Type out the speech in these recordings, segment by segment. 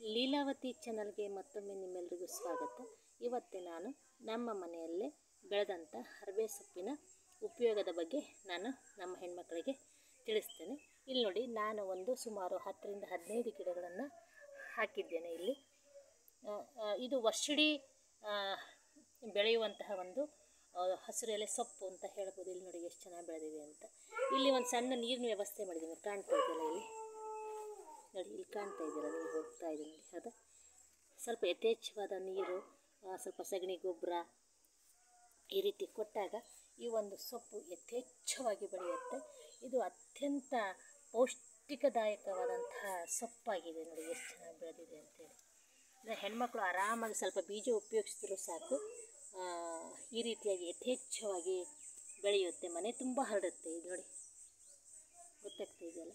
ಲೀಲಾವತಿ ಚಾನಲ್ಗೆ ಮತ್ತೊಮ್ಮೆ ನಿಮ್ಮೆಲ್ಲರಿಗೂ ಸ್ವಾಗತ ಇವತ್ತು ನಾನು ನಮ್ಮ ಮನೆಯಲ್ಲೇ ಬೆಳೆದಂಥ ಹರಬೆ ಸೊಪ್ಪಿನ ಉಪಯೋಗದ ಬಗ್ಗೆ ನಾನು ನಮ್ಮ ಹೆಣ್ಮಕ್ಳಿಗೆ ತಿಳಿಸ್ತೇನೆ ಇಲ್ಲಿ ನೋಡಿ ನಾನು ಒಂದು ಸುಮಾರು ಹತ್ತರಿಂದ ಹದಿನೈದು ಗಿಡಗಳನ್ನು ಹಾಕಿದ್ದೇನೆ ಇಲ್ಲಿ ಆ, ಆ, ಇದು ವರ್ಷಿಡೀ ಆ, ಬೆಳೆಯುವಂತಹ ಒಂದು ಆ, ಹಸಿರು ಎಲೆ ಸೊಪ್ಪು ಅಂತ ಹೇಳ್ಬೋದು ಇಲ್ಲಿ ನೋಡಿ ಎಷ್ಟು ಚೆನ್ನಾಗಿ ಬೆಳೆದಿದೆ ಅಂತ ಇಲ್ಲಿ ಒಂದು ಸಣ್ಣ ನೀರಿನ ವ್ಯವಸ್ಥೆ ಮಾಡಿದ್ದೀನಿ ಕಾಣ್ತಾ ಇದೆಯಲ್ಲ ಇಲ್ಲಿ ನೋಡಿ ಇಲ್ಲಿ ಕಾಣ್ತಾ ಇದ್ದೀರಾ ನೀವು ಹೋಗ್ತಾ ಇದ್ದೀನಿ ಅದು ಸ್ವಲ್ಪ ಯಥೇಚ್ಛವಾದ ನೀರು ಆ, ಸ್ವಲ್ಪ ಸಗಣಿ ಗೊಬ್ಬರ ಈ ರೀತಿ ಕೊಟ್ಟಾಗ ಈ ಒಂದು ಸೊಪ್ಪು ಯಥೇಚ್ಛವಾಗಿ ಬೆಳೆಯುತ್ತೆ ಇದು ಅತ್ಯಂತ ಪೌಷ್ಟಿಕದಾಯಕವಾದಂತಹ ಸೊಪ್ಪಾಗಿದೆ ನೋಡಿ ಎಷ್ಟು ಚೆನ್ನಾಗಿ ಬೆಳೆದಿದೆ ಅಂತೇಳಿ ಅಂದರೆ ಹೆಣ್ಮಕ್ಳು ಆರಾಮಾಗಿ ಸ್ವಲ್ಪ ಬೀಜ ಉಪಯೋಗಿಸಿದ್ರು ಸಾಕು ಆ, ಈ ರೀತಿಯಾಗಿ ಯಥೇಚ್ಛವಾಗಿ ಬೆಳೆಯುತ್ತೆ ಮನೆ ತುಂಬ ಹರಡುತ್ತೆ ಇದು ನೋಡಿ ಗೊತ್ತಾಗ್ತಾ ಇದೆಯಲ್ಲ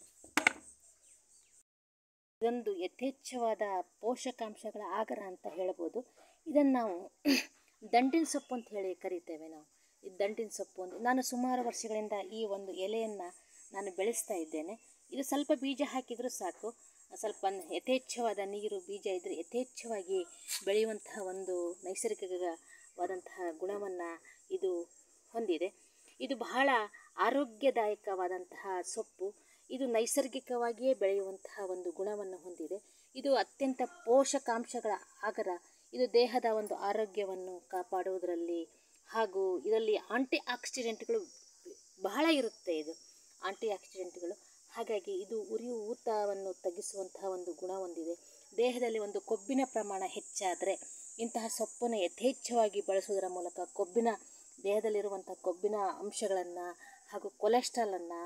ಇದೊಂದು ಯಥೇಚ್ಛವಾದ ಪೋಷಕಾಂಶಗಳ ಆಗರ ಅಂತ ಹೇಳ್ಬೋದು ಇದನ್ನು ನಾವು ದಂಟಿನ ಸೊಪ್ಪು ಅಂತ ಹೇಳಿ ಕರಿತೇವೆ ನಾವು ಈ ದಂಟಿನ ಸೊಪ್ಪು ಅಂತ ನಾನು ಸುಮಾರು ವರ್ಷಗಳಿಂದ ಈ ಒಂದು ಎಲೆಯನ್ನು ನಾನು ಬೆಳೆಸ್ತಾ ಇದ್ದೇನೆ ಇದು ಸ್ವಲ್ಪ ಬೀಜ ಹಾಕಿದರೂ ಸಾಕು ಸ್ವಲ್ಪ ನ- ಯಥೇಚ್ಛವಾದ ನೀರು ಬೀಜ ಇದ್ದರೆ ಯಥೇಚ್ಛವಾಗಿ ಬೆಳೆಯುವಂತಹ ಒಂದು ನೈಸರ್ಗಿಕವಾದಂತಹ ಗುಣವನ್ನು ಇದು ಹೊಂದಿದೆ ಇದು ಬಹಳ ಆರೋಗ್ಯದಾಯಕವಾದಂತಹ ಸೊಪ್ಪು ಇದು ನೈಸರ್ಗಿಕವಾಗಿಯೇ ಬೆಳೆಯುವಂತಹ ಒಂದು ಗುಣವನ್ನು ಹೊಂದಿದೆ ಇದು ಅತ್ಯಂತ ಪೋಷಕಾಂಶಗಳ ಆಗರ ಇದು ದೇಹದ ಒಂದು ಆರೋಗ್ಯವನ್ನು ಕಾಪಾಡುವುದರಲ್ಲಿ ಹಾಗೂ ಇದರಲ್ಲಿ ಆಂಟಿ ಆಕ್ಸಿಡೆಂಟ್ಗಳು ಬಹಳ ಇರುತ್ತೆ ಇದು ಆಂಟಿ ಆಕ್ಸಿಡೆಂಟ್ಗಳು ಹಾಗಾಗಿ ಇದು ಉರಿಯು ಊತವನ್ನು ತಗ್ಗಿಸುವಂತಹ ಒಂದು ಗುಣ ಹೊಂದಿದೆ ದೇಹದಲ್ಲಿ ಒಂದು ಕೊಬ್ಬಿನ ಪ್ರಮಾಣ ಹೆಚ್ಚಾದರೆ ಇಂತಹ ಸೊಪ್ಪನ್ನು ಯಥೇಚ್ಛವಾಗಿ ಬಳಸುವುದರ ಮೂಲಕ ಕೊಬ್ಬಿನ ದೇಹದಲ್ಲಿರುವಂಥ ಕೊಬ್ಬಿನ ಅಂಶಗಳನ್ನು ಹಾಗೂ ಕೊಲೆಸ್ಟ್ರಾಲನ್ನು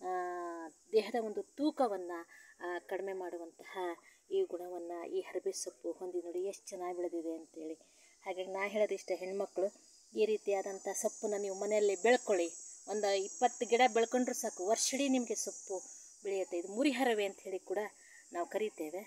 ದೇಹದ ಒಂದು ತೂಕವನ್ನು ಕಡಿಮೆ ಮಾಡುವಂತಹ ಈ ಗುಣವನ್ನು ಈ ಹರಬೆ ಸೊಪ್ಪು ಹೊಂದಿ ನೋಡಿ ಎಷ್ಟು ಚೆನ್ನಾಗಿ ಬೆಳೆದಿದೆ ಅಂತೇಳಿ ಹಾಗಾಗಿ ನಾ ಹೇಳೋದಿಷ್ಟ ಹೆಣ್ಮಕ್ಳು ಈ ರೀತಿಯಾದಂಥ ಸೊಪ್ಪನ್ನು ನೀವು ಮನೆಯಲ್ಲಿ ಬೆಳ್ಕೊಳ್ಳಿ ಒಂದು ಇಪ್ಪತ್ತು ಗಿಡ ಬೆಳ್ಕೊಂಡ್ರೂ ಸಾಕು ವರ್ಷಿಡೀ ನಿಮಗೆ ಸೊಪ್ಪು ಬೆಳೆಯುತ್ತೆ ಇದು ಮುರಿ ಹರವೆ ಅಂತ ಹೇಳಿ ಕೂಡ ನಾವು ಕರೀತೇವೆ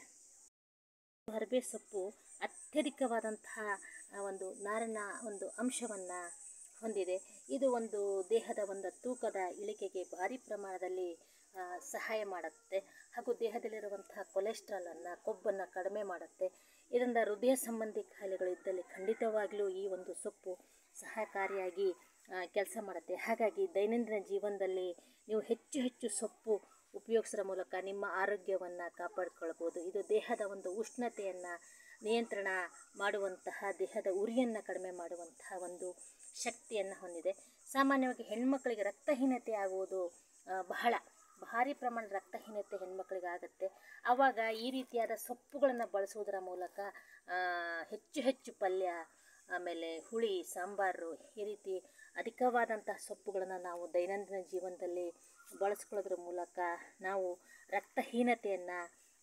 ಹರಬೆ ಸೊಪ್ಪು ಅತ್ಯಧಿಕವಾದಂತಹ ಆ, ಒಂದು ನಾರಿನ ಒಂದು ಅಂಶವನ್ನು ಹೊಂದಿದೆ ಇದು ಒಂದು ದೇಹದ ಒಂದು ತೂಕದ ಇಳಿಕೆಗೆ ಭಾರಿ ಪ್ರಮಾಣದಲ್ಲಿ ಆ, ಸಹಾಯ ಮಾಡುತ್ತೆ ಹಾಗೂ ದೇಹದಲ್ಲಿರುವಂತಹ ಕೊಲೆಸ್ಟ್ರಾಲನ್ನು ಕೊಬ್ಬನ್ನು ಕಡಿಮೆ ಮಾಡುತ್ತೆ ಇದರಿಂದ ಹೃದಯ ಸಂಬಂಧಿ ಕಾಯಿಲೆಗಳು ಇದ್ದಲ್ಲಿ ಖಂಡಿತವಾಗಲೂ ಈ ಒಂದು ಸೊಪ್ಪು ಸಹಕಾರಿಯಾಗಿ ಕೆಲಸ ಮಾಡುತ್ತೆ ಹಾಗಾಗಿ ದೈನಂದಿನ ಜೀವನದಲ್ಲಿ ನೀವು ಹೆಚ್ಚು ಹೆಚ್ಚು ಸೊಪ್ಪು ಉಪಯೋಗಿಸೋದ್ರ ಮೂಲಕ ನಿಮ್ಮ ಆರೋಗ್ಯವನ್ನು ಕಾಪಾಡಿಕೊಳ್ಬೋದು ಇದು ದೇಹದ ಒಂದು ಉಷ್ಣತೆಯನ್ನು ನಿಯಂತ್ರಣ ಮಾಡುವಂತಹ ದೇಹದ ಉರಿಯನ್ನು ಕಡಿಮೆ ಮಾಡುವಂತಹ ಒಂದು ಶಕ್ತಿಯನ್ನು ಹೊಂದಿದೆ ಸಾಮಾನ್ಯವಾಗಿ ಹೆಣ್ಮಕ್ಳಿಗೆ ರಕ್ತಹೀನತೆ ಆಗುವುದು ಆ, ಬಹಳ ಭಾರಿ ಪ್ರಮಾಣದ ರಕ್ತಹೀನತೆ ಹೆಣ್ಮಕ್ಳಿಗೆ ಆಗುತ್ತೆ ಆವಾಗ ಈ ರೀತಿಯಾದ ಸೊಪ್ಪುಗಳನ್ನು ಬಳಸುವುದರ ಮೂಲಕ ಆ, ಹೆಚ್ಚು ಹೆಚ್ಚು ಪಲ್ಯ ಆಮೇಲೆ ಹುಳಿ ಸಾಂಬಾರು ಈ ರೀತಿ ಅಧಿಕವಾದಂತಹ ಸೊಪ್ಪುಗಳನ್ನು ನಾವು ದೈನಂದಿನ ಜೀವನದಲ್ಲಿ ಬಳಸ್ಕೊಳ್ಳೋದ್ರ ಮೂಲಕ ನಾವು ರಕ್ತಹೀನತೆಯನ್ನು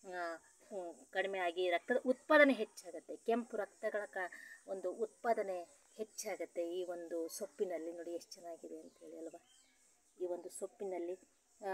ಕಡಿಮೆ ಆಗಿ ರಕ್ತದ ಉತ್ಪಾದನೆ ಹೆಚ್ಚಾಗುತ್ತೆ ಕೆಂಪು ರಕ್ತಗಳ ಕ ಒಂದು ಉತ್ಪಾದನೆ ಹೆಚ್ಚಾಗುತ್ತೆ ಈ ಒಂದು ಸೊಪ್ಪಿನಲ್ಲಿ ನೋಡಿ ಎಷ್ಟು ಚೆನ್ನಾಗಿದೆ ಅಂತೇಳಿ ಅಲ್ವಾ ಈ ಒಂದು ಸೊಪ್ಪಿನಲ್ಲಿ ಆ,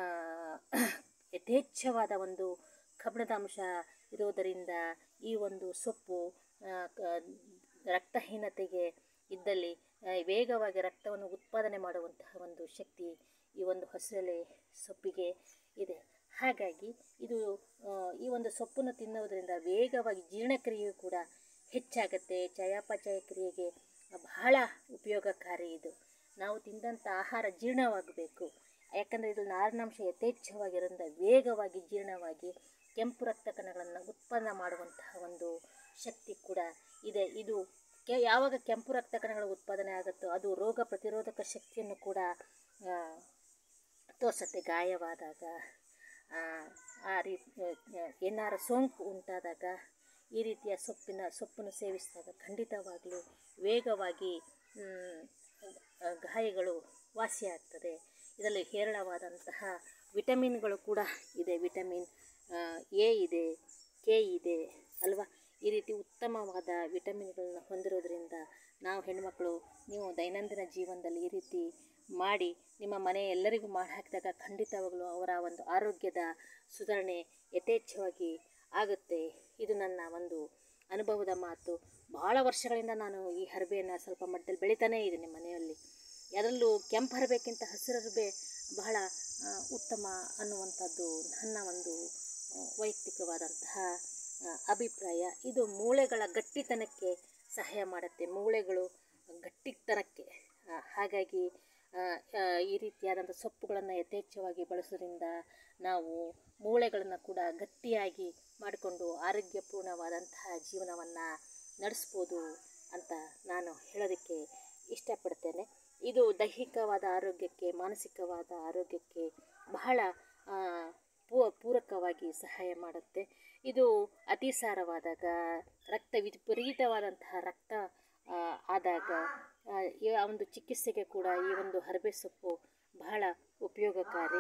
ಯಥೇಚ್ಛವಾದ ಒಂದು ಕಬ್ಬಿಣದ ಅಂಶ ಇರೋದರಿಂದ ಈ ಒಂದು ಸೊಪ್ಪು ಆ, ಕ- ರಕ್ತಹೀನತೆಗೆ ಇದ್ದಲ್ಲಿ ಆ, ವೇಗವಾಗಿ ರಕ್ತವನ್ನು ಉತ್ಪಾದನೆ ಮಾಡುವಂತಹ ಒಂದು ಶಕ್ತಿ ಈ ಒಂದು ಹಸಿರೆಲೆ ಸೊಪ್ಪಿಗೆ ಇದೆ ಹಾಗಾಗಿ ಇದು ಆ, ಈ ಒಂದು ಸೊಪ್ಪನ್ನು ತಿನ್ನುವುದರಿಂದ ವೇಗವಾಗಿ ಜೀರ್ಣಕ್ರಿಯೆಯು ಕೂಡ ಹೆಚ್ಚಾಗುತ್ತೆ ಚಯಾಪಚಯ ಕ್ರಿಯೆಗೆ ಬಹಳ ಉಪಯೋಗಕಾರಿ ಇದು ನಾವು ತಿಂದಂಥ ಆಹಾರ ಜೀರ್ಣವಾಗಬೇಕು ಯಾಕಂದರೆ ಇದು ನಾರಿನಾಂಶ ಯಥೇಚ್ಛವಾಗಿರೋದ್ರಿಂದ ವೇಗವಾಗಿ ಜೀರ್ಣವಾಗಿ ಕೆಂಪು ರಕ್ತ ಕಣಗಳನ್ನು ಉತ್ಪನ್ನ ಮಾಡುವಂತಹ ಒಂದು ಶಕ್ತಿ ಕೂಡ ಇದೆ ಇದು ಕೆ ಯಾವಾಗ ಕೆಂಪು ರಕ್ತ ಕಣಗಳು ಉತ್ಪಾದನೆ ಆಗುತ್ತೋ ಅದು ರೋಗ ಪ್ರತಿರೋಧಕ ಶಕ್ತಿಯನ್ನು ಕೂಡ ಆ, ತೋರಿಸುತ್ತೆ ಗಾಯವಾದಾಗ ಆ, ಆ ರೀತಿ ಏನಾರು ಸೋಂಕು ಉಂಟಾದಾಗ ಈ ರೀತಿಯ ಸೊಪ್ಪಿನ ಸೊಪ್ಪನ್ನು ಸೇವಿಸಿದಾಗ ಖಂಡಿತವಾಗಲೂ ವೇಗವಾಗಿ ಮ್, ಆ, ಗಾಯಗಳು ವಾಸಿಯಾಗ್ತದೆ ಇದರಲ್ಲಿ ಹೇರಳವಾದಂತಹ ವಿಟಮಿನ್ಗಳು ಕೂಡ ಇದೆ ವಿಟಮಿನ್ ಆ, ಎ ಇದೆ ಕೆ ಇದೆ ಅಲ್ವಾ ಈ ರೀತಿ ಉತ್ತಮವಾದ ವಿಟಮಿನ್ಗಳನ್ನ ಹೊಂದಿರೋದ್ರಿಂದ ನಾವು ಹೆಣ್ಮಕ್ಳು ನೀವು ದೈನಂದಿನ ಜೀವನದಲ್ಲಿ ಈ ರೀತಿ ಮಾಡಿ ನಿಮ್ಮ ಮನೆ ಎಲ್ಲರಿಗೂ ಮಾಡಿ ಹಾಕಿದಾಗ ಖಂಡಿತವಾಗಲೂ ಅವರ ಒಂದು ಆರೋಗ್ಯದ ಸುಧಾರಣೆ ಯಥೇಚ್ಛವಾಗಿ ಆಗುತ್ತೆ ಇದು ನನ್ನ ಒಂದು ಅನುಭವದ ಮಾತು ಬಹಳ ವರ್ಷಗಳಿಂದ ನಾನು ಈ ಹರಬೆಯನ್ನು ಸ್ವಲ್ಪ ಮಟ್ಟದಲ್ಲಿ ಬೆಳಿತಾನೇ ಇದ್ದೀನಿ ಮನೆಯಲ್ಲಿ ಅದರಲ್ಲೂ ಕೆಂಪು ಹರಬೇಕ್ಕಿಂತ ಹಸಿರು ಹರಬೆ ಬಹಳ ಆ, ಉತ್ತಮ ಅನ್ನುವಂಥದ್ದು ನನ್ನ ಒಂದು ಆ, ವೈಯಕ್ತಿಕವಾದಂತಹ ಆ, ಅಭಿಪ್ರಾಯ ಇದು ಮೂಳೆಗಳ ಗಟ್ಟಿತನಕ್ಕೆ ಸಹಾಯ ಮಾಡುತ್ತೆ ಮೂಳೆಗಳು ಗಟ್ಟಿತನಕ್ಕೆ ಆ, ಹಾಗಾಗಿ ಆ, ಆ, ಈ ರೀತಿಯಾದಂಥ ಸೊಪ್ಪುಗಳನ್ನು ಯಥೇಚ್ಛವಾಗಿ ಬಳಸೋದ್ರಿಂದ ನಾವು ಮೂಳೆಗಳನ್ನು ಕೂಡ ಗಟ್ಟಿಯಾಗಿ ಮಾಡಿಕೊಂಡು ಆರೋಗ್ಯಪೂರ್ಣವಾದಂತಹ ಜೀವನವನ್ನು ನಡೆಸ್ಬೋದು ಅಂತ ನಾನು ಹೇಳೋದಕ್ಕೆ ಇಷ್ಟಪಡ್ತೇನೆ ಇದು ದೈಹಿಕವಾದ ಆರೋಗ್ಯಕ್ಕೆ ಮಾನಸಿಕವಾದ ಆರೋಗ್ಯಕ್ಕೆ ಬಹಳ ಆ, ಪೂ- ಪೂರಕವಾಗಿ ಸಹಾಯ ಮಾಡುತ್ತೆ ಇದು ಅತಿಸಾರವಾದಾಗ ರಕ್ತ ವಿಪರೀತವಾದಂತಹ ರಕ್ತ ಆ, ಆದಾಗ ಆ, ಈ ಆ ಒಂದು ಚಿಕಿತ್ಸೆಗೆ ಕೂಡ ಈ ಒಂದು ಹರಬೆ ಸೊಪ್ಪು ಬಹಳ ಉಪಯೋಗಕಾರಿ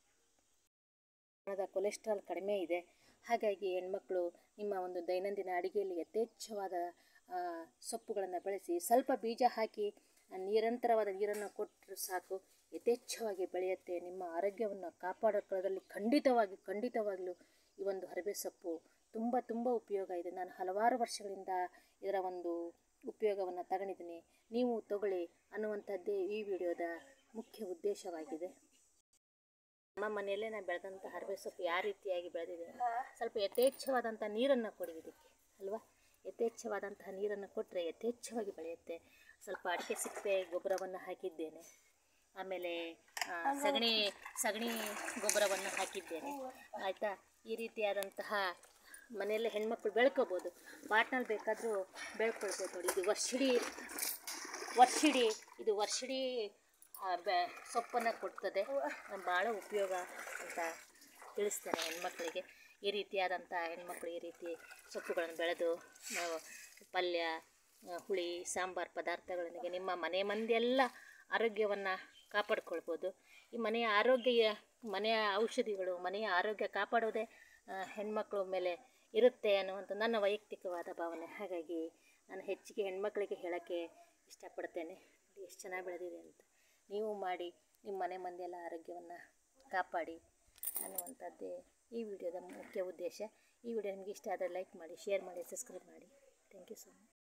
ಪ್ರಮಾಣದ ಕೊಲೆಸ್ಟ್ರಾಲ್ ಕಡಿಮೆ ಇದೆ ಹಾಗಾಗಿ ಹೆಣ್ಮಕ್ಳು ನಿಮ್ಮ ಒಂದು ದೈನಂದಿನ ಅಡುಗೆಯಲ್ಲಿ ಯಥೇಚ್ಛವಾದ ಸೊಪ್ಪುಗಳನ್ನು ಬೆಳೆಸಿ ಸ್ವಲ್ಪ ಬೀಜ ಹಾಕಿ ಆ, ನಿರಂತರವಾದ ನೀರನ್ನು ಕೊಟ್ಟರು ಸಾಕು ಯಥೇಚ್ಛವಾಗಿ ಬೆಳೆಯುತ್ತೆ ನಿಮ್ಮ ಆರೋಗ್ಯವನ್ನು ಕಾಪಾಡಿಕೊಳ್ಳೋದ್ರಲ್ಲಿ ಖಂಡಿತವಾಗಿ ಖಂಡಿತವಾಗಲೂ ಈ ಒಂದು ಹರಬೆ ಸೊಪ್ಪು ತುಂಬ ತುಂಬ ಉಪಯೋಗ ಇದೆ ನಾನು ಹಲವಾರು ವರ್ಷಗಳಿಂದ ಇದರ ಒಂದು ಉಪಯೋಗವನ್ನು ತಗೊಂಡಿದ್ದೀನಿ ನೀವು ತಗೊಳ್ಳಿ ಅನ್ನುವಂಥದ್ದೇ ಈ ವಿಡಿಯೋದ ಮುಖ್ಯ ಉದ್ದೇಶವಾಗಿದೆ ನಮ್ಮ ಮನೆಯಲ್ಲೇ ನಾನು ಬೆಳೆದಂಥ ಹರಬೆ ಸೊಪ್ಪು ಯಾವ ರೀತಿಯಾಗಿ ಬೆಳೆದಿದೆ ಸ್ವಲ್ಪ ಯಥೇಚ್ಛವಾದಂಥ ನೀರನ್ನು ಕೊಡಿ ಇದಕ್ಕೆ ಅಲ್ವಾ ಯಥೇಚ್ಛವಾದಂತಹ ನೀರನ್ನು ಕೊಟ್ಟರೆ ಯಥೇಚ್ಛವಾಗಿ ಬೆಳೆಯುತ್ತೆ ಸ್ವಲ್ಪ ಅಡಿಕೆ ಸಿಪ್ಪೆ ಗೊಬ್ಬರವನ್ನು ಹಾಕಿದ್ದೇನೆ ಆಮೇಲೆ ಆ, ಸಗಣಿ ಸಗಣಿ ಗೊಬ್ಬರವನ್ನು ಹಾಕಿದ್ದೇನೆ ಆಯಿತಾ ಈ ರೀತಿಯಾದಂತಹ ಮನೆಯಲ್ಲೇ ಹೆಣ್ಮಕ್ಳು ಬೆಳ್ಕೋಬೋದು ಪಾಟ್ನಲ್ಲಿ ಬೇಕಾದರೂ ಬೆಳ್ಕೊಳ್ಬೋದು ನೋಡಿ ಇದು ವರ್ಷಿಡಿ ವರ್ಷಿಡಿ ಇದು ವರ್ಷಿಡಿ ಆ, ಬೆ ಸೊಪ್ಪನ್ನು ಕೊಡ್ತದೆ ಭಾಳ ಉಪಯೋಗ ಅಂತ ತಿಳಿಸ್ತೇನೆ ಹೆಣ್ಮಕ್ಳಿಗೆ ಈ ರೀತಿಯಾದಂಥ ಹೆಣ್ಮಕ್ಳು ಈ ರೀತಿ ಸೊಪ್ಪುಗಳನ್ನು ಬೆಳೆದು ನಾವು ಪಲ್ಯ ಆ, ಹುಳಿ ಸಾಂಬಾರು ಪದಾರ್ಥಗಳೊಂದಿಗೆ ನಿಮ್ಮ ಮನೆ ಮಂದಿಯೆಲ್ಲ ಆರೋಗ್ಯವನ್ನು ಕಾಪಾಡ್ಕೊಳ್ಬೋದು ಈ ಮನೆಯ ಆರೋಗ್ಯ ಮನೆಯ ಔಷಧಿಗಳು ಮನೆಯ ಆರೋಗ್ಯ ಕಾಪಾಡೋದೇ ಆ, ಹೆಣ್ಮಕ್ಳ ಮೇಲೆ ಇರುತ್ತೆ ಅನ್ನುವಂಥ ನನ್ನ ವೈಯಕ್ತಿಕವಾದ ಭಾವನೆ ಹಾಗಾಗಿ ನಾನು ಹೆಚ್ಚಿಗೆ ಹೆಣ್ಮಕ್ಳಿಗೆ ಹೇಳೋಕ್ಕೆ ಇಷ್ಟಪಡ್ತೇನೆ ನೋಡಿ ಎಷ್ಟು ಚೆನ್ನಾಗಿ ಬೆಳೆದಿದೆ ಅಂತ ನೀವು ಮಾಡಿ ನಿಮ್ಮ ಮನೆ ಮಂದಿಯೆಲ್ಲ ಆರೋಗ್ಯವನ್ನು ಕಾಪಾಡಿ ಅನ್ನುವಂಥದ್ದೇ ಈ ವಿಡಿಯೋದ ಮುಖ್ಯ ಉದ್ದೇಶ ಈ ವಿಡಿಯೋ ನಿಮಗೆ ಇಷ್ಟ ಆದರೆ ಲೈಕ್ ಮಾಡಿ ಶೇರ್ ಮಾಡಿ ಸಬ್ಸ್ಕ್ರೈಬ್ ಮಾಡಿ ಥ್ಯಾಂಕ್ ಯು ಸೊ ಮಚ್